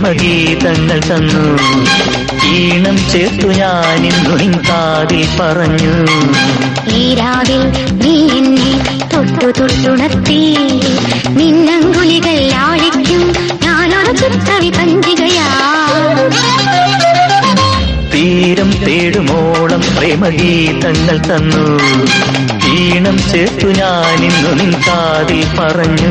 പ്രേമഗീതങ്ങൾ തന്നു ഈണം ചേർത്തു ഞാനിന്നു നിൻ കാതിൽ പറഞ്ഞു ഈ രാവിൽ നീ എന്നെ തൊട്ടു തൊട്ടുണർത്തി നിന്നങ്കുലികൾ ആഴിക്കും ഞാനൊരു ചിത്രവി പഞ്ചികയാ തീരം തേടുമോളം പ്രേമഗീതങ്ങൾ തന്നു ഈണം ചേർത്തു ഞാനിന്നു നിൻ കാതിൽ പറഞ്ഞു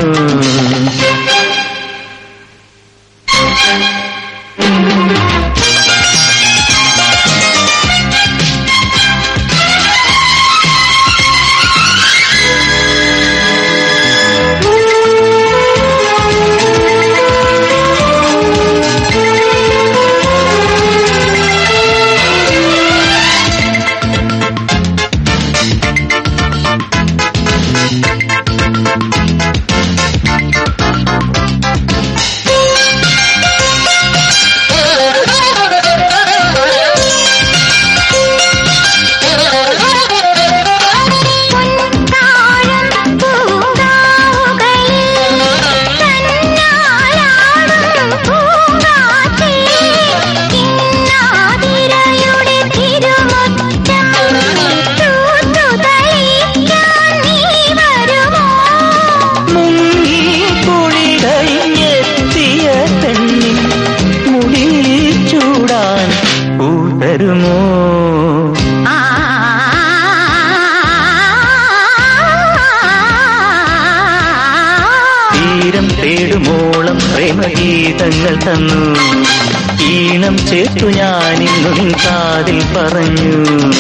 പൊൻതാഴം പൂങ്കാവുകളിൽ തന്നാലാടും പൂങ്കാറ്റേ, ഇന്നാതിരയുടെ തിരുമുറ്റം തൂത്തുതളിക്കാൻ നീ വരുമോ? മുങ്ങി കുളി കഴിഞ്ഞെത്തിയ പെണ്ണിൻ മുടി ചൂടാൻ പൂതരുമോ ആ തീരം തേടുമോളം പ്രേമഗീതങ്ങൾ തന്നു ഈണം ചേർത്തു ഞാനിന്നു നിൻ കാതിൽ പറഞ്ഞു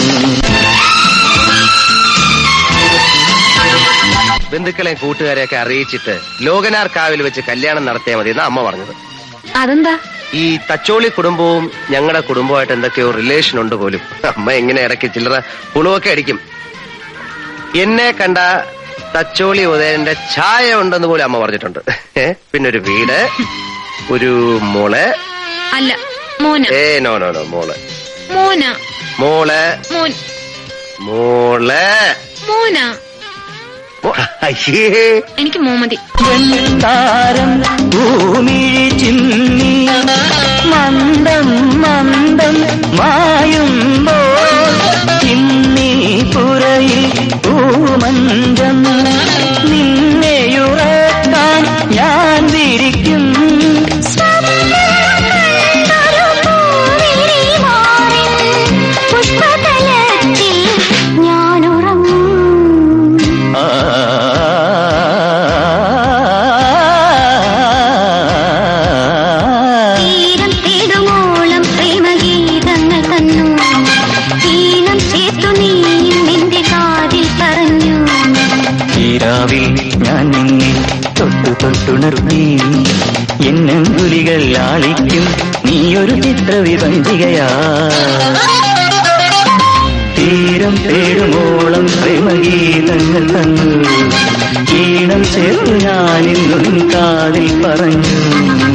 ബന്ധുക്കളെയും കൂട്ടുകാരെയൊക്കെ അറിയിച്ചിട്ട് ലോകനാർ കാവിൽ വെച്ച് കല്യാണം നടത്തിയാൽ മതി എന്നാ അമ്മ പറഞ്ഞത് അതെന്താ ഈ തച്ചോളി കുടുംബവും ഞങ്ങളുടെ കുടുംബമായിട്ട് എന്തൊക്കെയോ റിലേഷൻ ഉണ്ട് പോലും അമ്മ എങ്ങനെ ഇടയ്ക്ക് ചില്ലറ പുളുവൊക്കെ അടിക്കും എന്നെ കണ്ട തച്ചോളി ഉദയന്റെ ഛായ ഉണ്ടെന്ന് പോലും അമ്മ പറഞ്ഞിട്ടുണ്ട് ഏ പിന്നെ ഒരു വീട് ഒരു മോള് അല്ല മോന ഏ നോ നോ നോ മോള് മോന മോള് മോൻ മോള് മോന മോ- അയ്യേ എനിക്ക് മോമതി താരം ഭൂമിഴി ചിന്നി മന്ദം മന്ദം മായുമ്പോൾ ചിന്നി പുറയിൽ പൂമഞ്ചം നിന്നെയുറക്കാൻ ഞാൻ വിരിക്കും പുഷ്പതലത്തിൽ ഞാനുറങ്ങും ആ തീരം തേടുമോളം പ്രേമഗീതങ്ങൾ തന്നു ഈണം ചേർത്തു നീയും നിന്റെ കാതിൽ പറഞ്ഞു ഈരാവിൽ ഞാൻ നിന്നെ തൊട്ടു തൊട്ടുണർത്തി എന്നങ്കുലികൾ ആളിക്കും നീ ഒരു ചിത്രവിഭഞ്ചികയാ തീരം തേടുമോളം പ്രേമഗീതങ്ങൾ തന്നു ഈണം ചേർത്ത് ഞാനിന്നും കാതിൽ പറഞ്ഞു